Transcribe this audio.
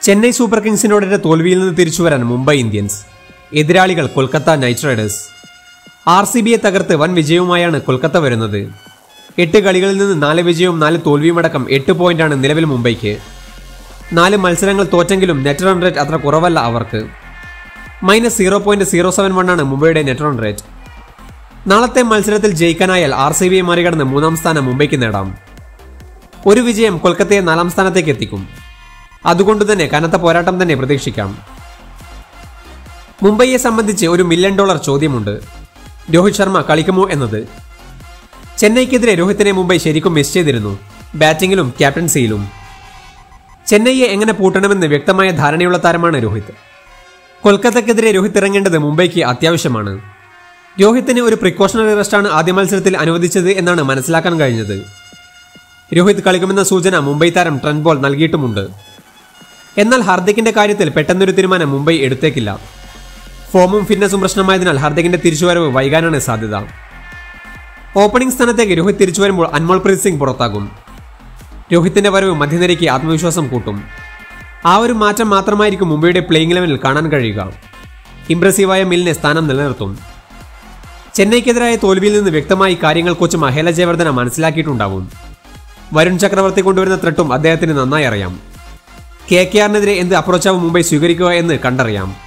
Chennai super കിങ്സിനോടെ തോൽവിയിൽ നിന്ന് തിരിച്ചുവരാൻ Mumbai Indians എതിരാളികൾ Kolkata Knight Riders R C ബിയെ തകർത്ത് വൻ വിജയവുമായാണ് കൊൽക്കത്ത വരുന്നത് എട്ട് കളികളിൽ നിന്ന് നാല് വിജയവും നാല് തോൽവിയുമടക്കം എട്ട് പോയിന്റാണ് നിലവിൽ മുംബൈക്ക് നാല് മത്സരങ്ങൾ തോറ്റെങ്കിലും നെറ്റ് റൺ റേറ്റ് അത്ര കുറവല്ല അവർക്ക് minus zero point zero seven one ആണ് മുംബൈയുടെ നെറ്റ് റൺ റേറ്റ് നാളത്തെ മത്സരത്തിൽ ജയിക്കാനായാൽ ആർ സി ബിയെ മറികടന്ന് മൂന്നാം സ്ഥാനം മുംബൈക്ക് നേടാം ഒരു വിജയം കൊൽക്കത്തയെ നാലാം സ്ഥാനത്തേക്ക് എത്തിക്കും അതുകൊണ്ട് തന്നെ കനത്ത പോരാട്ടം തന്നെ പ്രതീക്ഷിക്കാം മുംബൈയെ സംബന്ധിച്ച് ഒരു മില്യൺ ഡോളർ ചോദ്യമുണ്ട് രോഹിത് ശർമ്മ കളിക്കുമോ എന്നത് ചെന്നൈക്കെതിരെ രോഹിത്തിനെ മുംബൈ ശരിക്കും മിസ് ചെയ്തിരുന്നു ബാറ്റിംഗിലും ക്യാപ്റ്റൻസിയിലും ചെന്നൈയെ എങ്ങനെ പൂട്ടണമെന്ന് വ്യക്തമായ ധാരണയുള്ള താരമാണ് രോഹിത് കൊൽക്കത്തക്കെതിരെ രോഹിത് ഇറങ്ങേണ്ടത് മുംബൈക്ക് അത്യാവശ്യമാണ് രോഹിത്തിന് ഒരു പ്രിക്കോഷണറി റെസ്റ്റാണ് ആദ്യ മത്സരത്തിൽ അനുവദിച്ചത് എന്നാണ് മനസ്സിലാക്കാൻ കഴിഞ്ഞത് രോഹിത് കളിക്കുമെന്ന സൂചന മുംബൈ താരം ട്രെൻഡ് ബോൾ നൽകിയിട്ടുമുണ്ട് എന്നാൽ ഹാർദിക്കിന്റെ കാര്യത്തിൽ പെട്ടെന്നൊരു തീരുമാനം മുംബൈ എടുത്തേക്കില്ല ഫോമും ഫിറ്റ്നസും പ്രശ്നമായതിനാൽ ഹാർദിക്കിന്റെ തിരിച്ചുവരവ് വൈകാനാണ് സാധ്യത ഓപ്പണിംഗ് സ്ഥാനത്തേക്ക് രോഹിത് തിരിച്ചു വരുമ്പോൾ അൻമോൾപ്രീത് സിംഗ് പുറത്താകും രോഹിത്തിന്റെ വരവ് മധ്യനിരയ്ക്ക് ആത്മവിശ്വാസം കൂട്ടും ആ ഒരു മാറ്റം മാത്രമായിരിക്കും മുംബൈയുടെ പ്ലേയിങ് ലെവലിൽ കാണാൻ കഴിയുക ഇംപ്രസീവായ മില്ലിനെ സ്ഥാനം നിലനിർത്തും ചെന്നൈക്കെതിരായ തോൽവിയിൽ നിന്ന് വ്യക്തമായി കാര്യങ്ങൾ കോച്ച് മഹേല ജയവർദ്ധന മനസ്സിലാക്കിയിട്ടുണ്ടാവും വരുൺ ചക്രവർത്തി കൊണ്ടുവരുന്ന ത്രട്ടും അദ്ദേഹത്തിന് നന്നായി അറിയാം കെ കെ ആറിനെതിരെ എന്ത് അപ്രോച്ചാവും മുംബൈ സ്വീകരിക്കുക എന്ന് കണ്ടറിയാം